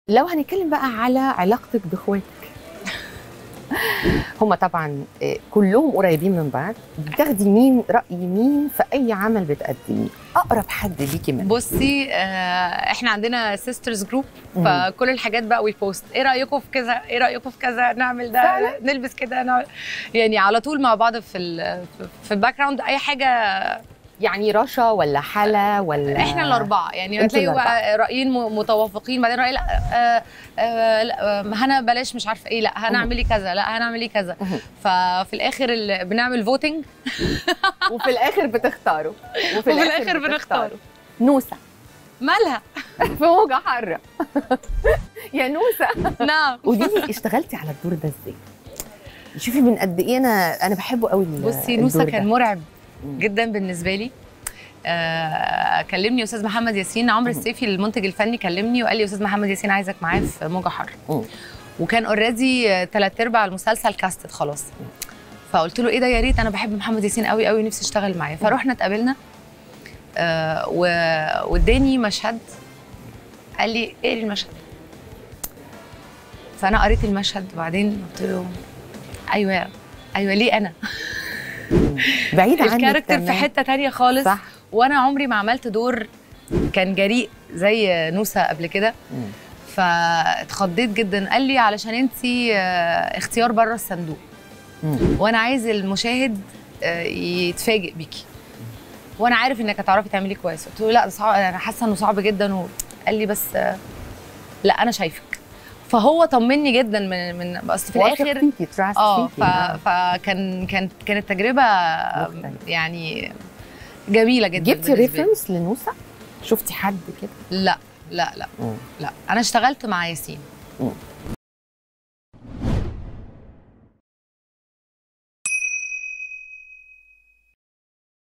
لو هنتكلم بقى على علاقتك باخواتك هما طبعا آه، كلهم قريبين من بعض بتاخدي مين راي مين في اي عمل بتقدميه اقرب حد ليكي منه بصي آه احنا عندنا سيسترز جروب مم. فكل الحاجات بقى وي بوست ايه رايكم في كذا ايه رايكم في كذا نعمل ده فعلا؟ نلبس كده نعمل يعني على طول مع بعض في ال في الباك جراوند اي حاجه يعني رشا ولا حلا ولا احنا الاربعه يعني انتوا هتلاقوا الأربعة. رايين م- متوافقين بعدين راي لا آه آه لا آه، هنا بلاش مش عارفه ايه لا هنعملي كذا لا هنعملي كذا مهم. ففي الاخر ال- بنعمل فوتنج وفي الاخر بتختاروا وفي الآخر بنختاروا. نوسه مالها في موجه حاره يا نوسه نعم قولي لي اشتغلتي على الدور ده ازاي؟ شوفي من قد ايه انا انا بحبه قوي ال- بصي نوسه الدور كان ده. مرعب مم. جدا بالنسبه لي آه كلمني استاذ محمد ياسين عمرو السيفي المنتج الفني كلمني وقال لي استاذ محمد ياسين عايزك معاه في موجه حر مم. وكان اوريدي ثلاث ارباع المسلسل كاستد خلاص فقلت له ايه ده يا ريت انا بحب محمد ياسين قوي قوي نفسي اشتغل معاه فروحنا اتقابلنا آه و- واداني مشهد قال لي اقري المشهد فانا قريت المشهد وبعدين قلت له ايوه ايوه ليه انا بعيد عنك الكاركتر في تمام. حته تانية خالص صح وانا عمري ما عملت دور كان جريء زي نوسه قبل كده مم. فاتخضيت جدا قال لي علشان انت اختيار بره الصندوق مم. وانا عايز المشاهد آه، يتفاجئ بيكي وانا عارف انك هتعرفي تعملي كويس قلت له لا ده صعب انا حاسه انه صعب جدا وقال لي بس آه، لا انا شايفك فهو طمني جدا من من اصل في واثق الاخر فيكي تراست اه فيكي ف... فكان كانت كانت تجربه مختلفة. يعني جميله جدا جبتي بالنسبة لي. ريفرنس لنوسه؟ شفتي حد كده؟ لا لا لا مم. لا انا اشتغلت مع ياسين مم.